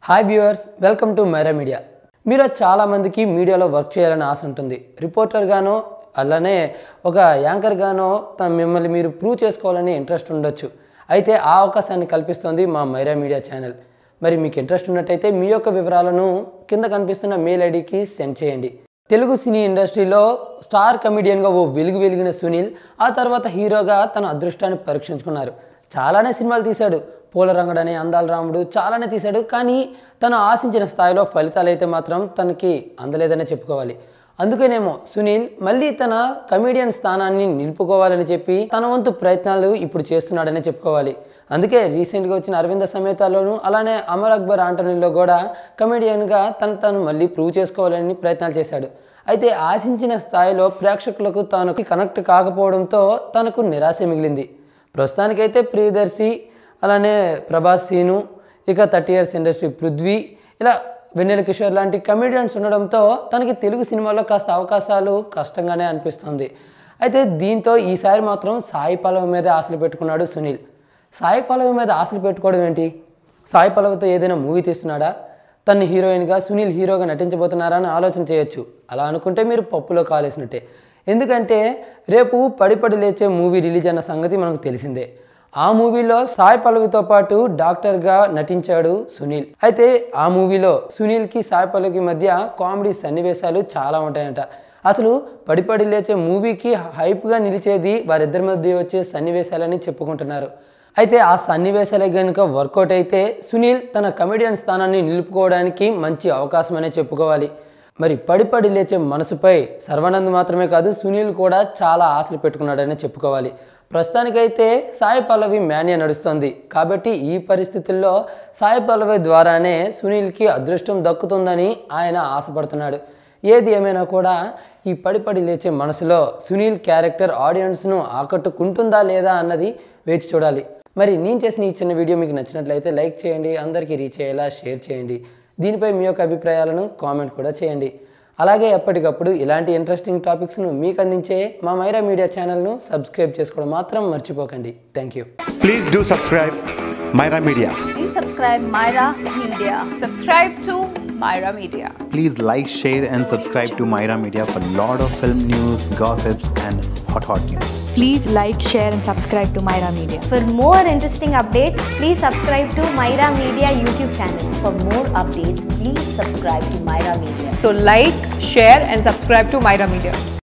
Hi viewers welcome to Myra media మీరు చాలామందికి మీడియాలో వర్క్ చేయాలని ఆశ ఉంటుంది రిపోర్టర్గానో అలానే ఒక యాంకర్గానో తన మిమ్మల్ని మీరు ప్రూవ్ చేసుకోవాలని ఇంట్రెస్ట్ ఉండొచ్చు అయితే ఆ అవకాశాన్ని కల్పిస్తోంది మా మైరా మీడియా ఛానల్ మరి మీకు ఇంట్రెస్ట్ ఉన్నట్టయితే మీ యొక్క వివరాలను కింద కనిపిస్తున్న మెయిల్ ఐడికి సెండ్ చేయండి తెలుగు సినీ ఇండస్ట్రీలో స్టార్ కమెడియన్గా ఓ వెలుగు వెలిగిన సునీల్ ఆ తర్వాత హీరోగా తన అదృష్టాన్ని పరీక్షించుకున్నారు చాలానే సినిమాలు తీశాడు పూలరంగడని అందాల రాముడు చాలానే తీశాడు కానీ తను ఆశించిన స్థాయిలో ఫలితాలు అయితే మాత్రం తనకి అందలేదనే చెప్పుకోవాలి అందుకేనేమో సునీల్ మళ్ళీ తన కమెడియన్ స్థానాన్ని నిలుపుకోవాలని చెప్పి తన వంతు ప్రయత్నాలు ఇప్పుడు చేస్తున్నాడని చెప్పుకోవాలి అందుకే రీసెంట్గా వచ్చిన అరవింద సమేతాలోను అలానే అమర్ అక్బర్ ఆంటనీలో కూడా కమెడియన్గా తను తను మళ్ళీ ప్రూవ్ చేసుకోవాలని ప్రయత్నాలు చేశాడు అయితే ఆశించిన స్థాయిలో ప్రేక్షకులకు తాను కనెక్ట్ కాకపోవడంతో తనకు నిరాశ మిగిలింది ప్రస్తుతానికైతే ప్రియదర్శి అలానే ప్రభాస్ సీను ఇక థర్టీ ఇయర్స్ ఇండస్ట్రీ పృథ్వీ ఇలా వెన్నెల కిషోర్ లాంటి కమెడియన్స్ ఉండడంతో తనకి తెలుగు సినిమాలో కాస్త అవకాశాలు కష్టంగానే అనిపిస్తుంది అయితే దీంతో ఈసారి మాత్రం సాయి పల్లవి మీదే ఆశలు పెట్టుకున్నాడు సునీల్ సాయి పల్లవి మీద ఆశలు పెట్టుకోవడం ఏంటి సాయి పల్లవితో ఏదైనా మూవీ తీస్తున్నాడా తన్ని హీరోయిన్గా సునీల్ హీరోగా నటించబోతున్నారా అని ఆలోచన చేయొచ్చు అలా అనుకుంటే మీరు పప్పులో కాలేసినట్టే ఎందుకంటే రేపు పడి పడి లేచే మూవీ రిలీజ్ అన్న సంగతి మనకు తెలిసిందే ఆ మూవీలో సాయి పల్లవితో పాటు డాక్టర్గా నటించాడు సునీల్ అయితే ఆ మూవీలో సునీల్కి సాయి పల్లవికి మధ్య కామెడీ సన్నివేశాలు చాలా ఉంటాయంట అసలు పడిపడి లేచే మూవీకి హైప్గా నిలిచేది వారిద్దరి మధ్య వచ్చే సన్నివేశాలని చెప్పుకుంటున్నారు అయితే ఆ సన్నివేశాలే కనుక వర్కౌట్ అయితే సునీల్ తన కమెడియన్ స్థానాన్ని నిలుపుకోవడానికి మంచి అవకాశమనే చెప్పుకోవాలి మరి పడి పడి లేచే మనసుపై సర్వానంద్ మాత్రమే కాదు సునీల్ కూడా చాలా ఆశలు పెట్టుకున్నాడని చెప్పుకోవాలి ప్రస్తుతానికైతే సాయి పల్లవి మేనియా నడుస్తోంది కాబట్టి ఈ పరిస్థితుల్లో సాయి పల్లవి ద్వారానే సునీల్కి అదృష్టం దక్కుతుందని ఆయన ఆశపడుతున్నాడు ఏది ఏమైనా కూడా ఈ పడి పడి లేచే మనసులో సునీల్ క్యారెక్టర్ ఆడియన్స్ను ఆకట్టుకుంటుందా లేదా అన్నది వేచి చూడాలి మరి నేను చేసిన ఈ చిన్న వీడియో మీకు నచ్చినట్లయితే లైక్ చేయండి అందరికీ రీచ్ అయ్యేలా షేర్ చేయండి దీనిపై మీ యొక్క అభిప్రాయాలను కామెంట్ కూడా చేయండి అలాగే ఎప్పటికప్పుడు ఇలాంటి ఇంట్రెస్టింగ్ టాపిక్స్ను మీకు అందించే మా మైరా మీడియా ఛానల్ను సబ్స్క్రైబ్ చేసుకోవడం మాత్రం మర్చిపోకండి thank you Please do subscribe Myra Media. Please subscribe Myra Media. Subscribe to Myra Media. Please like, share, and subscribe to Myra Media for lot of film news, gossips, and hot hot news. Please like, share, and subscribe to Myra Media. For more interesting updates, please subscribe to Myra Media YouTube channel. For more updates, please subscribe to Myra Media. So like, share and subscribe to Myra Media.